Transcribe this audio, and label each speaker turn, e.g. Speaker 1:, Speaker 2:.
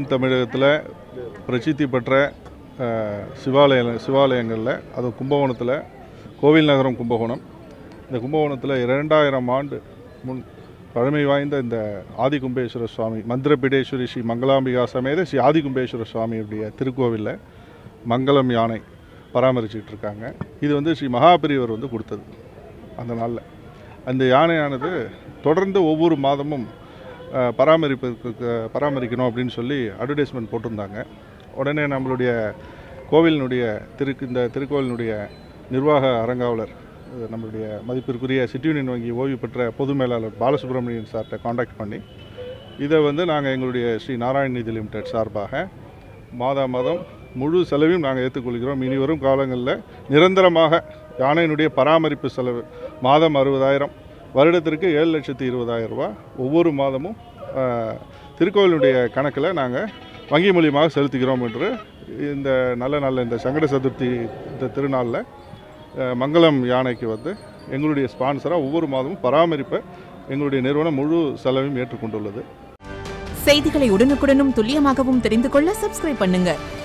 Speaker 1: தென் தமிழகத்தில் பிரசித்தி பெற்ற அஹ், சிவாலய சிவாலயங்களில் அது கும்பகோணத்தில் கோவில் நகரம் கும்பகோணம் இந்த கும்பகோணத்தில் இரண்டாயிரம் ஆண்டு முன் பழமை வாய்ந்த இந்த ஆதிகும்பேஸ்வர சுவாமி மந்திரபீடேஸ்வரி ஸ்ரீ மங்களாம்பிகா சமேத ஸ்ரீ ஆதிகும்பேஸ்வர சுவாமியுடைய திருக்கோவிலில் மங்களம் யானை பராமரிச்சுட்டு இருக்காங்க இது வந்து ஸ்ரீ மகாபெரியவர் வந்து கொடுத்தது அந்த நாளில் அந்த யானையானது தொடர்ந்து ஒவ்வொரு மாதமும் அஹ், பராமரிப்புக்கு பராமரிக்கணும் அப்படின்னு சொல்லி அட்வர்டைஸ்மெண்ட் போட்டிருந்தாங்க உடனே நம்மளுடைய கோவிலினுடைய திரு இந்த திருக்கோவிலினுடைய நிர்வாக அரங்காவலர் அஹ், நம்மளுடைய மதிப்பிற்குரிய சிட்டி யூனியன் வங்கி ஓய்வு பெற்ற பொது மேலாளர் பாலசுப்ரமணியன் சார்கிட்ட காண்டாக்ட் பண்ணி இதை வந்து நாங்கள் எங்களுடைய ஸ்ரீ நாராயண் நிதி லிமிடெட் சார்பாக மாதா மாதம் முழு செலவையும் நாங்கள் ஏற்றுக்கொள்கிறோம் இனி வரும் காலங்களில் நிரந்தரமாக யானையினுடைய பராமரிப்பு செலவு மாதம் அறுபதாயிரம் வருடத்திற்கு ஏழு லட்சத்தி இருபதாயிரம் ரூபாய் ஒவ்வொரு மாதமும் ஆஹ், திருக்கோவிலுடைய கணக்கில் நாங்கள் வங்கி மூலியமாக செலுத்துகிறோம் என்று இந்த நல்ல நல்ல இந்த சங்கட சதுர்த்தி இந்த திருநாளில் ஆஹ், மங்களம் யானைக்கு வந்து எங்களுடைய ஸ்பான்சராக ஒவ்வொரு மாதமும் பராமரிப்பை எங்களுடைய நிறுவனம் முழு செலவையும் ஏற்றுக்கொண்டுள்ளது
Speaker 2: செய்திகளை உடனுக்குடனும் துல்லியமாகவும் தெரிந்து கொள்ள சப்ஸ்கிரைப் பண்ணுங்க